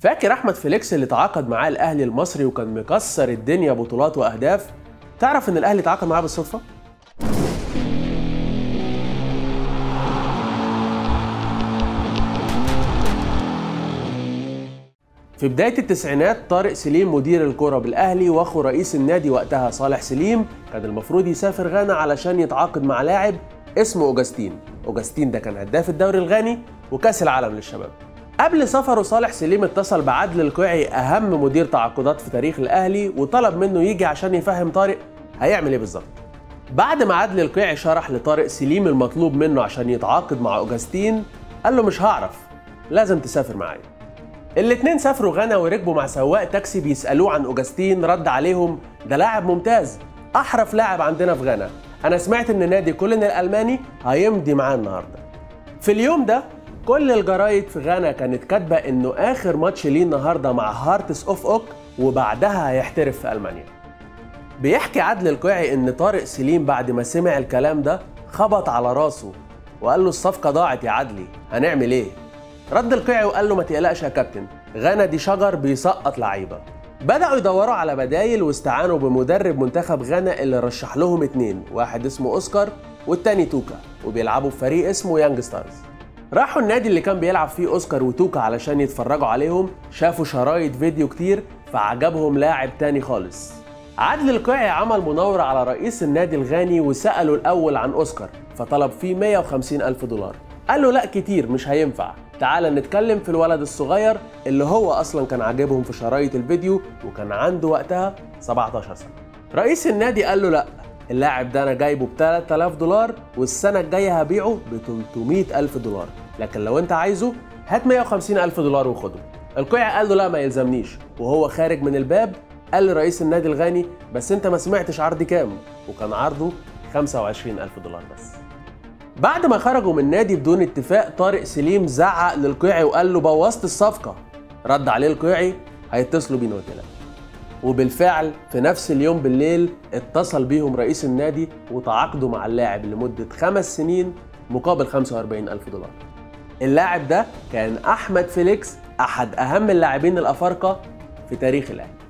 فاكر احمد فيليكس اللي تعاقد معاه الاهلي المصري وكان مكسر الدنيا بطولات واهداف تعرف ان الاهلي تعاقد معاه بالصدفه في بداية التسعينات طارق سليم مدير الكرة بالأهلي وأخو رئيس النادي وقتها صالح سليم كان المفروض يسافر غانا علشان يتعاقد مع لاعب اسمه أوجستين أوجستين ده كان هداف الدوري الغاني وكأس العالم للشباب قبل سفره صالح سليم اتصل بعدل القيعي أهم مدير تعاقدات في تاريخ الأهلي وطلب منه يجي عشان يفهم طارق هيعمل إيه بالظبط بعد ما عدل القيعي شرح لطارق سليم المطلوب منه عشان يتعاقد مع أوجستين قال له مش هعرف لازم تسافر معايا الاتنين سافروا غانا وركبوا مع سواق تاكسي بيسألوه عن أوجستين رد عليهم ده لاعب ممتاز أحرف لاعب عندنا في غانا أنا سمعت إن نادي كولن الألماني هيمضي معاه النهاردة في اليوم ده كل الجرايد في غانا كانت كاتبة إنه آخر ماتش ليه النهاردة مع هارتس أوف أوك وبعدها هيحترف في ألمانيا بيحكي عدل القيعي إن طارق سليم بعد ما سمع الكلام ده خبط على راسه وقال له الصفقة ضاعت يا عدلي هنعمل إيه؟ رد القيعي وقال له ما تقلقش يا كابتن غانا دي شجر بيسقط لعيبه بدأوا يدوروا على بدايل واستعانوا بمدرب منتخب غانا اللي رشح لهم اتنين واحد اسمه اوسكار والتاني توكا وبيلعبوا في فريق اسمه يانج ستارز راحوا النادي اللي كان بيلعب فيه اوسكار وتوكا علشان يتفرجوا عليهم شافوا شرايط فيديو كتير فعجبهم لاعب تاني خالص عادل القيعي عمل مناورة على رئيس النادي الغاني وسأله الأول عن أوسكار فطلب فيه 150 ألف دولار قال له لا كتير مش هينفع تعال نتكلم في الولد الصغير اللي هو اصلا كان عاجبهم في شرايط الفيديو وكان عنده وقتها 17 سنه رئيس النادي قال له لا اللاعب ده انا جايبه ب 3000 دولار والسنه الجايه هبيعه ب 300 الف دولار لكن لو انت عايزه هات 150 الف دولار وخده القيع قال له لا ما يلزمنيش وهو خارج من الباب قال لرئيس النادي الغاني بس انت ما سمعتش عرضي كام وكان عرضه 25 الف دولار بس بعد ما خرجوا من النادي بدون اتفاق طارق سليم زعق للقيعي وقال له بوظت الصفقه رد عليه القيعي هيتصلوا بينا وكده وبالفعل في نفس اليوم بالليل اتصل بيهم رئيس النادي وتعاقدوا مع اللاعب لمدة خمس سنين مقابل 45 ألف دولار اللاعب ده كان أحمد فيليكس أحد أهم اللاعبين الأفارقة في تاريخ الأهلي